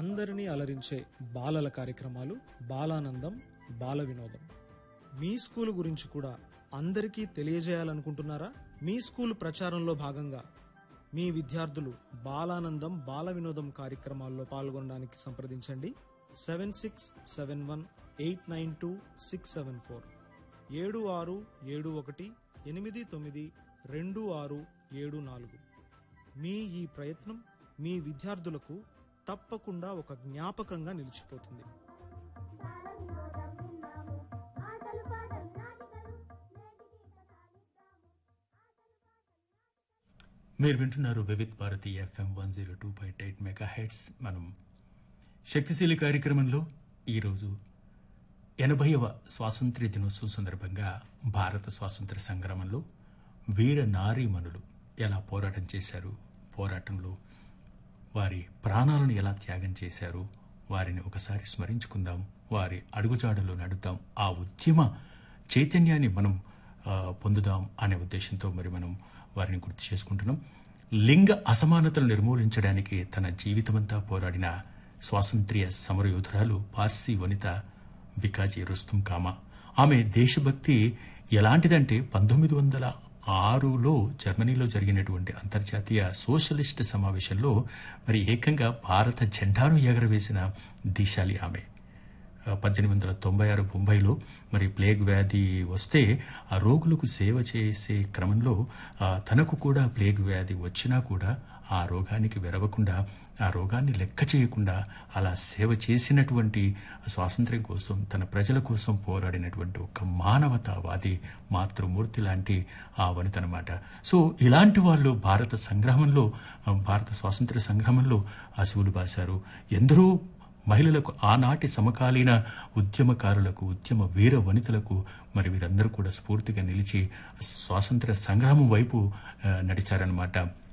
అందరినీ అలరించే బాలల కార్యక్రమాలు బాలానందం బాల వినోదం మీ స్కూల్ గురించి కూడా అందరికీ తెలియజేయాలనుకుంటున్నారా మీ స్కూల్ ప్రచారంలో భాగంగా మీ విద్యార్థులు బాలానందం బాల వినోదం కార్యక్రమాల్లో పాల్గొనడానికి సంప్రదించండి seven six seven one eight nine two six seven four ఏడు ఆరు ఏడు ఒకటి ఎనిమిది తొమ్మిది రెండు ఆరు ఏడు నాలుగు మీ ఈ ప్రయత్నం మీ విద్యార్థులకు తప్పకుండా ఒక జ్ఞాపకంగా నిలిచిపోతుంది ఆటలు పాటలు నాటికలు నేటికి మీరు వింటున్నారు Vividh Bharati FM one zero two point eight megahertz మనం శక్తిశీలి కార్యక్రమంలో ఈరోజు ఎనభైవ స్వాతంత్ర్య దినోత్సవం సందర్భంగా భారత స్వాతంత్ర సంగ్రామంలో వీర నారీమణులు ఎలా పోరాటం చేశారు పోరాటంలో వారి ప్రాణాలను ఎలా త్యాగం చేశారు వారిని ఒకసారి స్మరించుకుందాం వారి అడుగుజాడలో నడుద్దాం ఆ ఉద్యమ చైతన్యాన్ని మనం ఆ, పొందుదాం అనే ఉద్దేశంతో మరి మనం వారిని గుర్తు చేసుకుంటున్నాం లింగ అసమానతలు నిర్మూలించడానికి తన జీవితమంతా పోరాడిన స్వాతంత్ర్య సమరయోధురాలు పార్సీ వనిత బికాజీ రుస్తుం కామా ఆమె దేశభక్తి ఎలాంటిదంటే పంతొమ్మిది వందల ఆరులో జర్మనీలో జరిగినటువంటి అంతర్జాతీయ సోషలిస్ట్ సమావేశంలో మరి ఏకంగా భారత జెండాను ఎగరవేసిన దిశాలి ఆమె పద్దెనిమిది వందల తొంభై ఆరు ముంబైలో మరి ప్లేగ్ వ్యాధి వస్తే ఆ రోగులకు సేవ చేసే క్రమంలో ఆ, తనకు కూడా ప్లేగ్ వ్యాధి వచ్చినా కూడా ఆ రోగానికి వెరవకుండా ఆ రోగాన్ని లెక్క చేయకుండా అలా సేవ చేసినటువంటి స్వాతంత్ర్యం కోసం తన ప్రజల కోసం పోరాడినటువంటి ఒక మానవతావాది మాతృమూర్తి లాంటి ఆ వనిత అనమాట సో ఇలాంటి వాళ్ళు భారత సంగ్రామంలో ఆ, భారత స్వాతంత్ర్య సంగ్రామంలో అసువులు బాశారు ఎందరో మహిళలకు ఆనాటి సమకాలీన ఉద్యమకారులకు ఉద్యమ వీర వనితలకు మరి వీరందరూ కూడా స్ఫూర్తిగా నిలిచి స్వాతంత్ర సంగ్రామం వైపు ఆ, నడిచారనమాట